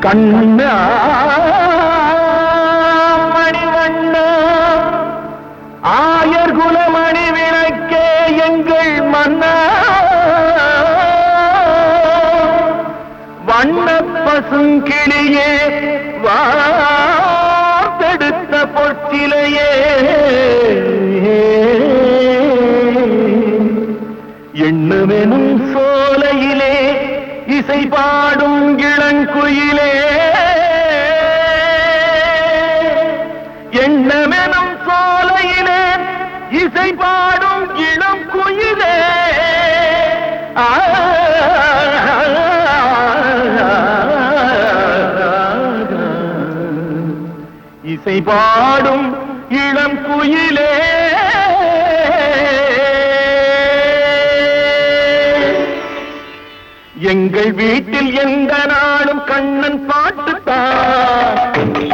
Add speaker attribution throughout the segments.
Speaker 1: கண்ணா மணிவண்ணா ஆயர் குலமணி விளக்கே எங்கள் மன்னா வண்ண பசுங்கிளியே வார்த்தெடுத்த பொற்சிலையே எண்ணுமெனும் சோலையிலே இசை பாடும் இளங்குயிலே எண்ணமெனும் சோலையிலே இசை பாடும் இளம் குயிலே ஆ இசை பாடும் இளம் குயிலே எங்கள் வீட்டில் எந்த நாளும் கண்ணன் பாட்டுத்தான்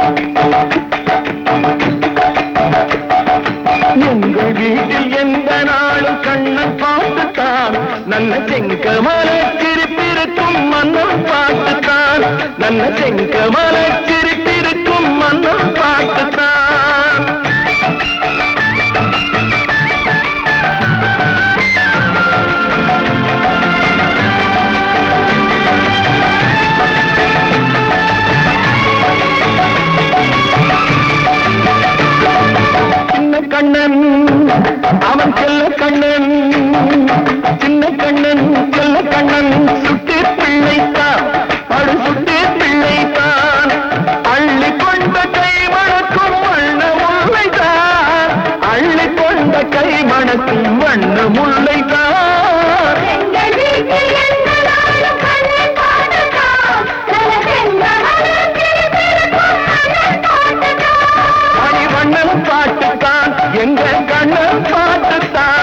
Speaker 1: எங்கள் வீட்டில் எந்த நாளும் கண்ணன் பாட்டுத்தான் நல்ல செங்கமல சிரிப்பிருக்கும் மன்னன் பாட்டுத்தான் நல்ல செங்கமல சிரிப்பிருக்கும் மன்னன் பாட்டுத்தான் சின்ன கண்ணன் அவன் செல்ல கண்ணன் சின்ன கண்ணன் செல்ல கண்ணன் சுட்டு பிள்ளைத்தான் படு சுட்டு பிள்ளைத்தான் அள்ளி கொண்ட கை மணக்கும் வண்ண முல்லைத்தான் அள்ளி கொண்ட கை மணக்கும் வண்ண முல்லைத்தான்
Speaker 2: எங்கள் வீட்டில் எந்த நாளும் கண்ணன் பாட்டுத்தான். நல்ல செங்கமலம் சிரிப்பிருக்கும் மன்னன் பாட்டுத்தான்.
Speaker 1: மணிவண்ணன் பாட்டுத்தான் எங்க கண்ணன் பாட்டுத்தான்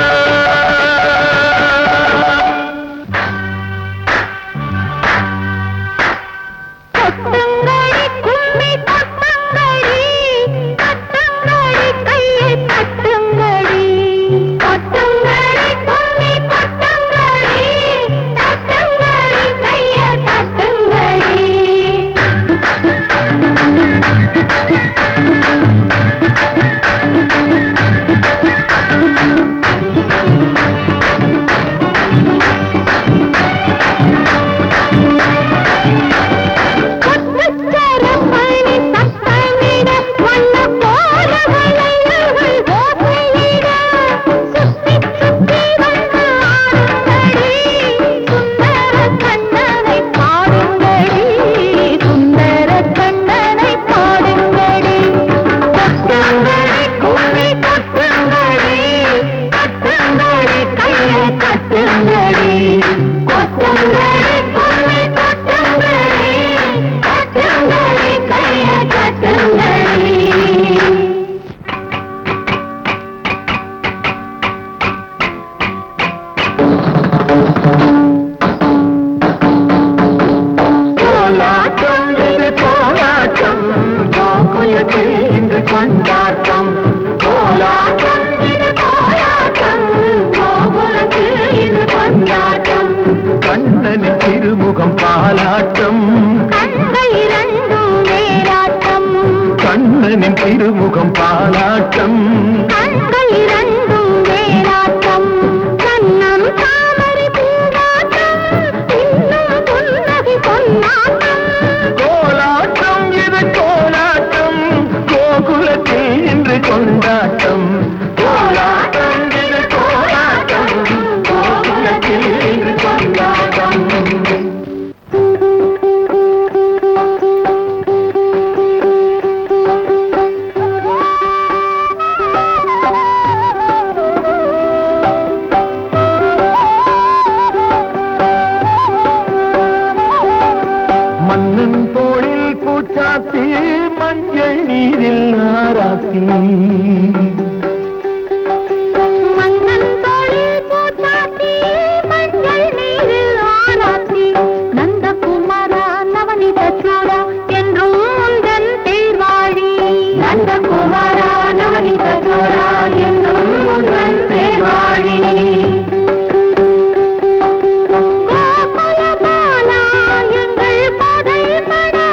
Speaker 2: கொட்டுங்கடி கும்மி கொட்டுங்கடி கொட்டுங்கடி கையை தட்டுங்கடி கொட்டுங்கடி கும்மி கொட்டுங்கடி தட்டுங்கடி கையை தட்டுங்கடி கொட்டுச்சரமணி சத்தமிட வண்ண போல வளையல்கள் ஓசையிட சுத்தி சுத்தி வந்து ஆடுங்கடி சுந்தர கண்ணனை பாடுங்கடி சுந்தர கண்ணனை பாடுங்கடி கொட்டுங்கடி கும்மி கொட்டுங்கடி கொட்டுங்கடி கையை கட்டுங்கடி கொட்டுங்கடி கும்மி கொட்டுங்கடி கட்டுங்கடி கையை கட்டுங்கடி
Speaker 1: கோலாட்டம் இது கோலாட்டம் கோகுலத்தில் இன்று கொண்டாட்டம் கோலாட்டம்
Speaker 2: இது கோலாட்டம் கோகுலத்தில் இது கொண்டாட்டம்
Speaker 1: கண்ணனின் திருமுகம் பாலாட்டம்
Speaker 2: கண்கள் இரண்டும் வேறாட்டம்
Speaker 1: கண்ணனின் திருமுகம் பாலாட்டம்
Speaker 2: கண்கள் இரண்டும் வேறாட்டம் கண்ணம் தாமரை பூவாட்டம் இன்னும் புன்னகை பொன்னாட்டம்
Speaker 1: கோலாட்டம் இது கோலாட்டம் கோகுலத்தில் இன்று கொண்டாட்டம் கோலாட்டம் இது கோலாட்டம் கோகுலத்தில் இன்று கொண்டாட்டம் மன்னன் தோளில் பூச்சாத்தி மஞ்சள் நீரில் ஆராத்தி
Speaker 2: மன்னன் தோளில் பூச்சாத்தி மஞ்சள் நீரில் ஆராத்தி நந்தகுமாரா நவனித சூடா என்றும் உந்தன் தேர்வாழி நந்தகுமாரா நவனித சூடா என்றும் உந்தன் தேர்வாழி கோகுலபாலா எங்கள் படை படா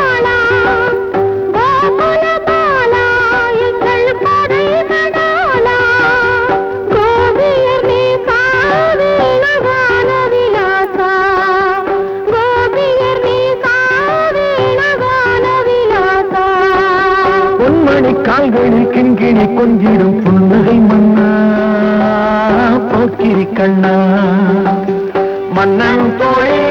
Speaker 1: பொன்மணி கால்களில் கிண்கிணி கொஞ்சிடும் புன்னகை மன்னா போக்கிரி கண்ணா மன்னன் தோழே